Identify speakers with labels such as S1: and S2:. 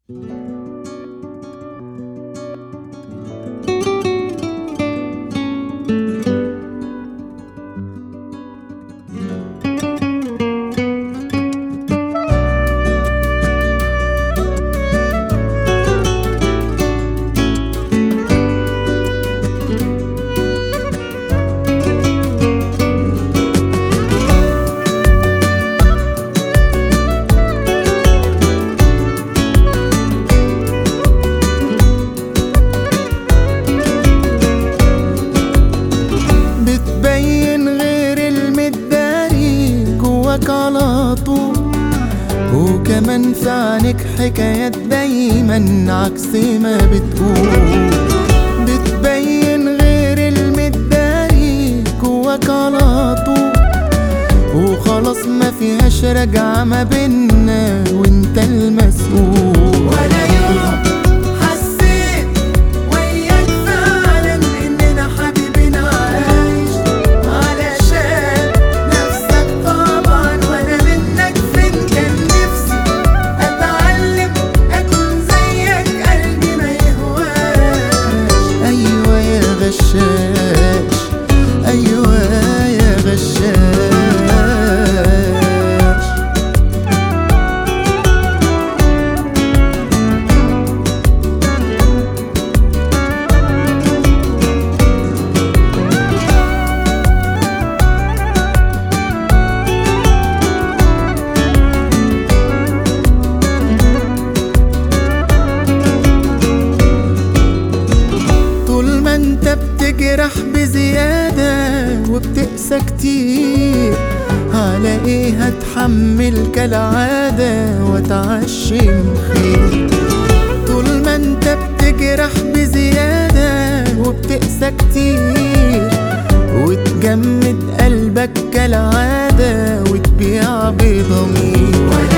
S1: بتبين غير المداري جواك على طول وكمان في عينك حكايات دايما عكس ما بتقول بتبين غير المداري جواك على طول وخلاص ما فيهاش رجعة ما بينا وانت المسؤول ولا يوم حسيت وياك فعلا اننا حبيبين عايش علشان نفسك طبعا وانا منك فين كان نفسي اتعلم اكون زيك قلبي ما يهواش ايوه يا غشاش ايوه يا غشاش طول ما انت بتجرح بزيادة وبتقسى كتير على ايه هتحمل كالعادة واتعشم خير طول ما انت بتجرح بزيادة وبتقسى كتير وتجمد قلبك كالعادة وتبيع بضمير